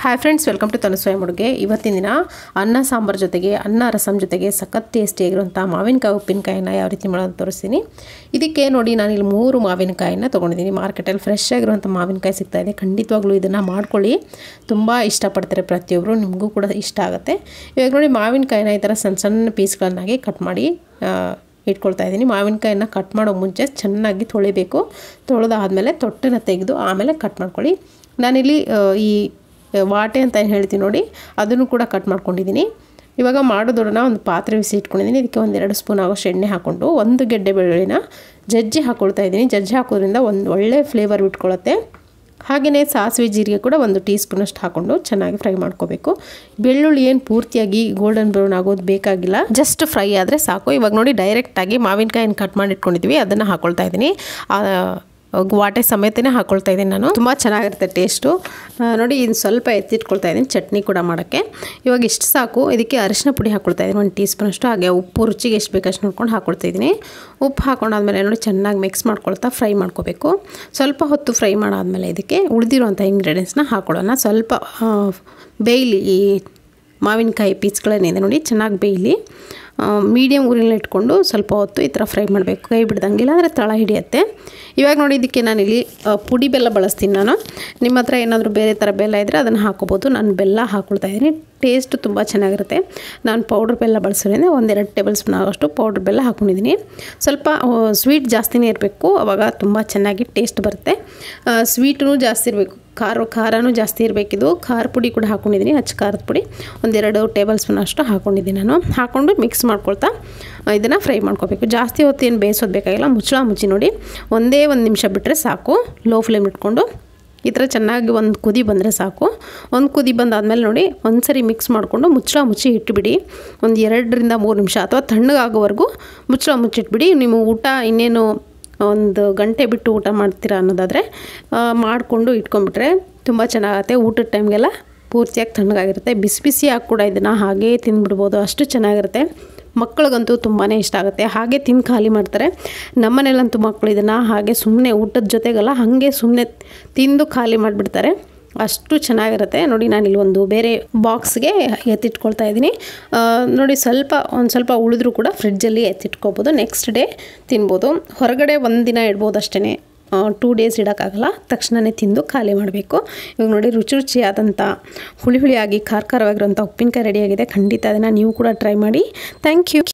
hi friends welcome to ತನುಸ್ವಾಯ ಮುಡುಗೆ ಇವತ್ತಿನ ದಿನ ಅನ್ನ ಸಾಂಬಾರ್ ಜೊತೆಗೆ ಅನ್ನ ರಸಮ್ ಜೊತೆಗೆ ಸಖತ್ ಟೇಸ್ಟಿಯಾಗಿರುವಂಥ ಮಾವಿನಕಾಯಿ ಉಪ್ಪಿನಕಾಯಿನ ಯಾವ ರೀತಿ ಮಾಡೋದು ತೋರಿಸ್ತೀನಿ ಇದಕ್ಕೆ ನೋಡಿ ನಾನು ಇಲ್ಲಿ ಮೂರು ಮಾವಿನಕಾಯಿನ ತೊಗೊಂಡಿದ್ದೀನಿ ಮಾರ್ಕೆಟಲ್ಲಿ ಫ್ರೆಶ್ ಆಗಿರುವಂಥ ಮಾವಿನಕಾಯಿ ಸಿಗ್ತಾ ಇದೆ ಖಂಡಿತವಾಗ್ಲೂ ಇದನ್ನು ಮಾಡ್ಕೊಳ್ಳಿ ತುಂಬ ಇಷ್ಟಪಡ್ತಾರೆ ಪ್ರತಿಯೊಬ್ಬರು ನಿಮಗೂ ಕೂಡ ಇಷ್ಟ ಆಗುತ್ತೆ ಇವಾಗ ನೋಡಿ ಮಾವಿನಕಾಯಿನ ಈ ಥರ ಸಣ್ಣ ಸಣ್ಣ ಪೀಸ್ಗಳನ್ನಾಗಿ ಕಟ್ ಮಾಡಿ ಆ, ಇಟ್ಕೊಳ್ತಾ ಇದ್ದೀನಿ ಮಾವಿನಕಾಯಿನ ಕಟ್ ಮಾಡೋ ಮುಂಚೆ ಚೆನ್ನಾಗಿ ತೊಳಿಬೇಕು ತೊಳೆದಾದ್ಮೇಲೆ ತೊಟ್ಟನ್ನು ತೆಗೆದು ಆಮೇಲೆ ಕಟ್ ಮಾಡ್ಕೊಳ್ಳಿ ನಾನಿಲ್ಲಿ ಆ, ಈ ವಾಟೆ ಅಂತ ಏನು ಹೇಳ್ತೀನಿ ನೋಡಿ ಅದನ್ನು ಕೂಡ ಕಟ್ ಮಾಡ್ಕೊಂಡಿದ್ದೀನಿ ಇವಾಗ ಮಾಡೋದೊಡನ ಒಂದು ಪಾತ್ರೆ ಬಿಸಿ ಇಟ್ಕೊಂಡಿದ್ದೀನಿ ಇದಕ್ಕೆ ಒಂದೆರಡು ಸ್ಪೂನ್ ಆಗೋಷ್ಟು ಎಣ್ಣೆ ಹಾಕ್ಕೊಂಡು ಒಂದು ಗೆಡ್ಡೆ ಬೆಳ್ಳುಳ್ಳಿನ ಜಜ್ಜಿ ಹಾಕ್ಕೊಳ್ತಾ ಇದ್ದೀನಿ ಜಜ್ಜಿ ಹಾಕೋದ್ರಿಂದ ಒಂದು ಒಳ್ಳೆ ಫ್ಲೇವರ್ ಬಿಟ್ಕೊಳ್ಳುತ್ತೆ ಹಾಗೆಯೇ ಸಾಸಿವೆ ಜೀರಿಗೆ ಕೂಡ ಒಂದು ಟೀ ಸ್ಪೂನಷ್ಟು ಹಾಕ್ಕೊಂಡು ಚೆನ್ನಾಗಿ ಫ್ರೈ ಮಾಡ್ಕೋಬೇಕು ಬೆಳ್ಳುಳ್ಳಿ ಏನು ಪೂರ್ತಿಯಾಗಿ ಗೋಲ್ಡನ್ ಬ್ರೌನ್ ಆಗೋದು ಬೇಕಾಗಿಲ್ಲ ಜಸ್ಟ್ ಫ್ರೈ ಆದರೆ ಸಾಕು ಇವಾಗ ನೋಡಿ ಡೈರೆಕ್ಟಾಗಿ ಮಾವಿನಕಾಯಿನ ಕಟ್ ಮಾಡಿ ಇಟ್ಕೊಂಡಿದ್ವಿ ಅದನ್ನು ಹಾಕ್ಕೊಳ್ತಾ ಇದ್ದೀನಿ ಆ, ವಾಟೆ ಸಮೇತನೇ ಹಾಕ್ಕೊಳ್ತಾ ಇದ್ದೀನಿ ನಾನು ತುಂಬ ಚೆನ್ನಾಗಿರುತ್ತೆ ಟೇಸ್ಟು ಆ, ನೋಡಿ ಇದು ಸ್ವಲ್ಪ ಎತ್ತಿಟ್ಕೊಳ್ತಾ ಇದ್ದೀನಿ ಚಟ್ನಿ ಕೂಡ ಮಾಡೋಕ್ಕೆ ಇವಾಗ ಇಷ್ಟು ಸಾಕು ಇದಕ್ಕೆ ಅರಿಶಿನ ಪುಡಿ ಹಾಕ್ಕೊಳ್ತಾ ಇದ್ದೀನಿ ಒಂದು ಟೀ ಸ್ಪೂನಷ್ಟು ಹಾಗೆ ಉಪ್ಪು ರುಚಿಗೆ ಎಷ್ಟು ಬೇಕಷ್ಟು ನೋಡ್ಕೊಂಡು ಹಾಕ್ಕೊಳ್ತಾ ಇದ್ದೀನಿ ಉಪ್ಪು ಹಾಕೊಂಡಾದ್ಮೇಲೆ ನೋಡಿ ಚೆನ್ನಾಗಿ ಮಿಕ್ಸ್ ಮಾಡ್ಕೊಳ್ತಾ ಫ್ರೈ ಮಾಡ್ಕೋಬೇಕು ಸ್ವಲ್ಪ ಹೊತ್ತು ಫ್ರೈ ಮಾಡಾದ್ಮೇಲೆ ಇದಕ್ಕೆ ಉಳಿದಿರುವಂಥ ಇಂಗ್ರೀಡಿಯೆಂಟ್ಸ್ನ ಹಾಕ್ಕೊಳ್ಳೋಣ ಸ್ವಲ್ಪ ಆ, ಬೇಯಲಿ ಈ ಮಾವಿನಕಾಯಿ ಪೀಸ್ಗಳೇನಿದೆ ನೋಡಿ ಚೆನ್ನಾಗಿ ಬೇಯಲಿ ಮೀಡಿಯಮ್ ಉರಿನಲ್ಲಿ ಇಟ್ಕೊಂಡು ಸ್ವಲ್ಪ ಹೊತ್ತು ಈ ಥರ ಫ್ರೈ ಮಾಡಬೇಕು ಕೈ ಬಿಡ್ದಂಗಿಲ್ಲ ಅಂದರೆ ತಳ ಹಿಡಿಯುತ್ತೆ ಇವಾಗ ನೋಡಿ ಇದಕ್ಕೆ ನಾನಿಲ್ಲಿ ಆ, ಪುಡಿ ಬೆಲ್ಲ ಬಳಸ್ತೀನಿ ನಾನು ನಿಮ್ಮ ಹತ್ರ ಏನಾದರೂ ಬೇರೆ ಥರ ಬೆಲ್ಲ ಇದ್ದರೆ ಅದನ್ನು ಹಾಕೋಬೋದು ನಾನು ಬೆಲ್ಲ ಹಾಕ್ಕೊಳ್ತಾ ಇದ್ದೀನಿ ಟೇಸ್ಟು ತುಂಬ ಚೆನ್ನಾಗಿರುತ್ತೆ ನಾನು ಪೌಡ್ರ್ ಬೆಲ್ಲ ಬಳಸೋದ್ರಿಂದ ಒಂದೆರಡು ಟೇಬಲ್ ಸ್ಪೂನ್ ಆಗೋಷ್ಟು ಪೌಡ್ರ್ ಬೆಲ್ಲ ಹಾಕ್ಕೊಂಡಿದ್ದೀನಿ ಸ್ವಲ್ಪ ಸ್ವೀಟ್ ಜಾಸ್ತಿನೇ ಇರಬೇಕು ಆವಾಗ ತುಂಬ ಚೆನ್ನಾಗಿ ಟೇಸ್ಟ್ ಬರುತ್ತೆ ಸ್ವೀಟೂ ಜಾಸ್ತಿ ಇರಬೇಕು ಖಾರ ಖಾರನೂ ಜಾಸ್ತಿ ಇರಬೇಕಿದು ಖಾರ ಪುಡಿ ಕೂಡ ಹಾಕ್ಕೊಂಡಿದ್ದೀನಿ ಅಚ್ಚ ಖಾರದ ಪುಡಿ ಒಂದೆರಡು ಟೇಬಲ್ ಸ್ಪೂನ್ ಅಷ್ಟು ಹಾಕ್ಕೊಂಡಿದ್ದೀನಿ ನಾನು ಹಾಕ್ಕೊಂಡು ಮಿಕ್ಸ್ ಮಾಡ್ಕೊಳ್ತಾ ಇದನ್ನು ಫ್ರೈ ಮಾಡ್ಕೋಬೇಕು ಜಾಸ್ತಿ ಹೊತ್ತು ಏನು ಬೇಯಿಸೋದು ಬೇಕಾಗಿಲ್ಲ ಮುಚ್ಚಳ ಮುಚ್ಚಿ ನೋಡಿ ಒಂದೇ ಒಂದು ನಿಮಿಷ ಬಿಟ್ಟರೆ ಸಾಕು ಲೋ ಫ್ಲೇಮ್ ಇಟ್ಕೊಂಡು ಈ ಥರ ಚೆನ್ನಾಗಿ ಒಂದು ಕುದಿ ಬಂದರೆ ಸಾಕು ಒಂದು ಕುದಿ ಬಂದಾದಮೇಲೆ ನೋಡಿ ಒಂದು ಸರಿ ಮಿಕ್ಸ್ ಮಾಡಿಕೊಂಡು ಮುಚ್ಚಳ ಮುಚ್ಚಿ ಇಟ್ಬಿಡಿ ಒಂದು ಎರಡರಿಂದ ಮೂರು ನಿಮಿಷ ಅಥವಾ ತಣ್ಣಗಾಗೋವರೆಗೂ ಮುಚ್ಚಳ ಮುಚ್ಚಿಟ್ಬಿಡಿ ನೀವು ಊಟ ಇನ್ನೇನು ಒಂದು ಗಂಟೆ ಬಿಟ್ಟು ಊಟ ಮಾಡ್ತೀರಾ ಅನ್ನೋದಾದರೆ ಮಾಡಿಕೊಂಡು ಇಟ್ಕೊಂಡ್ಬಿಟ್ರೆ ತುಂಬ ಚೆನ್ನಾಗತ್ತೆ ಊಟದ ಟೈಮ್ಗೆಲ್ಲ ಪೂರ್ತಿಯಾಗಿ ತಣ್ಣಗಾಗಿರುತ್ತೆ ಬಿಸಿ ಬಿಸಿಯಾಗಿ ಕೂಡ ಇದನ್ನು ಹಾಗೇ ತಿಂದ್ಬಿಡ್ಬೋದು ಅಷ್ಟು ಚೆನ್ನಾಗಿರುತ್ತೆ ಮಕ್ಕಳಿಗಂತೂ ತುಂಬಾ ಇಷ್ಟ ಆಗುತ್ತೆ ಹಾಗೆ ತಿಂದು ಖಾಲಿ ಮಾಡ್ತಾರೆ ನಮ್ಮನೇಲಂತೂ ಮಕ್ಕಳು ಇದನ್ನು ಹಾಗೆ ಸುಮ್ಮನೆ ಊಟದ ಜೊತೆಗೆಲ್ಲ ಹಾಗೆ ಸುಮ್ಮನೆ ತಿಂದು ಖಾಲಿ ಮಾಡಿಬಿಡ್ತಾರೆ ಅಷ್ಟು ಚೆನ್ನಾಗಿರುತ್ತೆ ನೋಡಿ ನಾನಿಲ್ಲಿ ಒಂದು ಬೇರೆ ಬಾಕ್ಸ್ಗೆ ಎತ್ತಿಟ್ಕೊಳ್ತಾ ಇದ್ದೀನಿ ಆ, ನೋಡಿ ಸ್ವಲ್ಪ ಒಂದು ಸ್ವಲ್ಪ ಉಳಿದ್ರೂ ಕೂಡ ಫ್ರಿಡ್ಜಲ್ಲಿ ಎತ್ತಿಟ್ಕೋಬೋದು ನೆಕ್ಸ್ಟ್ ಡೇ ತಿನ್ಬೋದು ಹೊರಗಡೆ ಒಂದು ದಿನ ಇಡ್ಬೋದು ಅಷ್ಟೇ ಟೂ ಡೇಸ್ ಇಡೋಕ್ಕಾಗಲ್ಲ ತಕ್ಷಣವೇ ತಿಂದು ಖಾಲಿ ಮಾಡಬೇಕು ಇವಾಗ ನೋಡಿ ರುಚಿ ರುಚಿಯಾದಂಥ ಹುಳಿ ಹುಳಿಯಾಗಿ ಖಾರ ಖಾರವಾಗಿರೋಂಥ ಉಪ್ಪಿನಕಾಯಿ ರೆಡಿಯಾಗಿದೆ ಖಂಡಿತ ಅದನ್ನು ನೀವು ಕೂಡ ಟ್ರೈ ಮಾಡಿ ಥ್ಯಾಂಕ್ ಯು